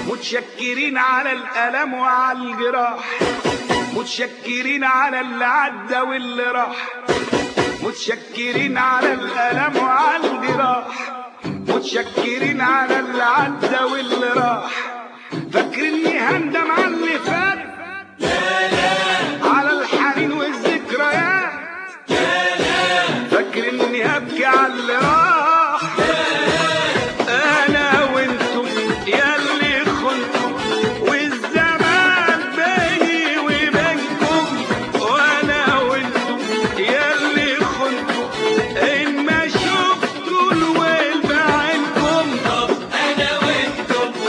متشكرين على الألم وعلى الجراح متشكرين على اللي عدى واللي راح متشكرين على الألم وعلى الجراح متشكرين على اللي عدى واللي راح فاكرني هندم على اللي فات على الحنين والذكريات فاكر اني هبكي على اللي راح انا وانتم يا اللي خنتم والزمان بيني وبينكم وانا وانتم يا اللي خنتم ان ما شفتوا الويل بعينكم طب انا وانتم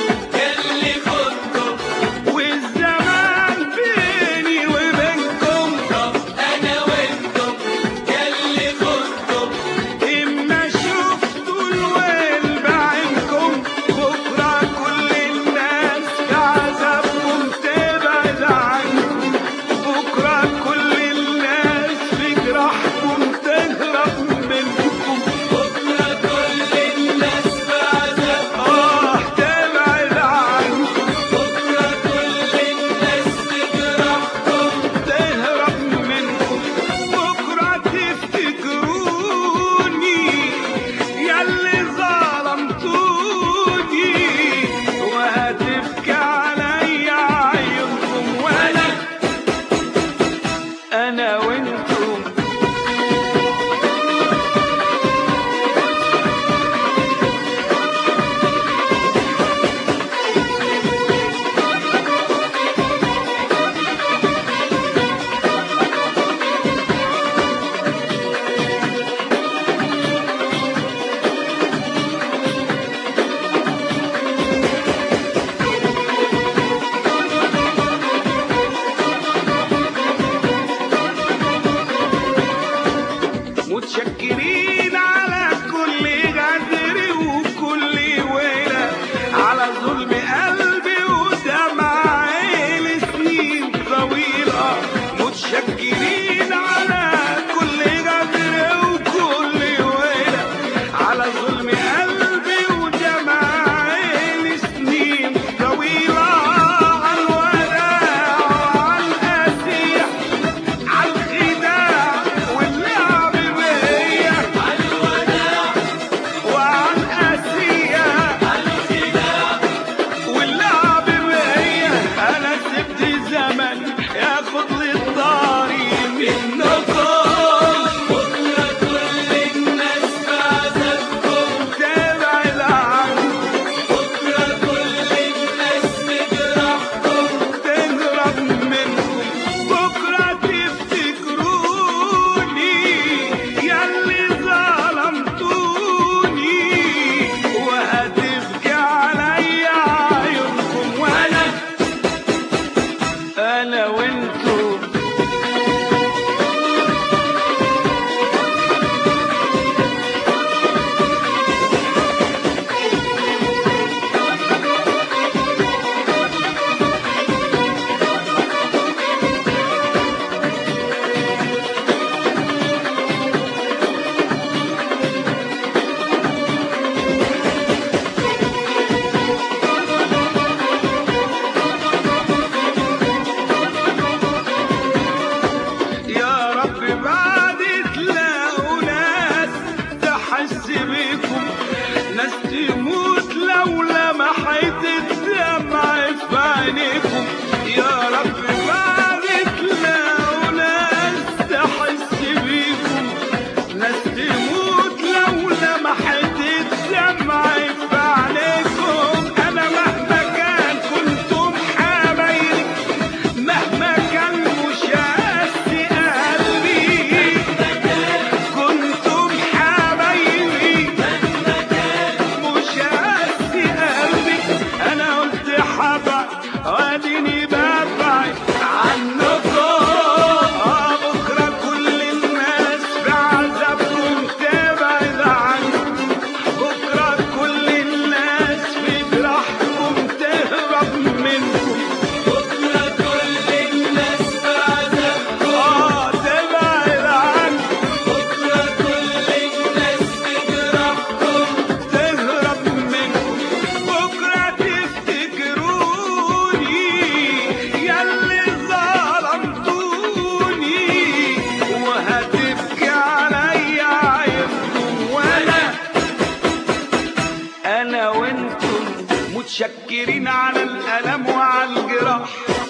متشكرين على الألم وعلى الجراح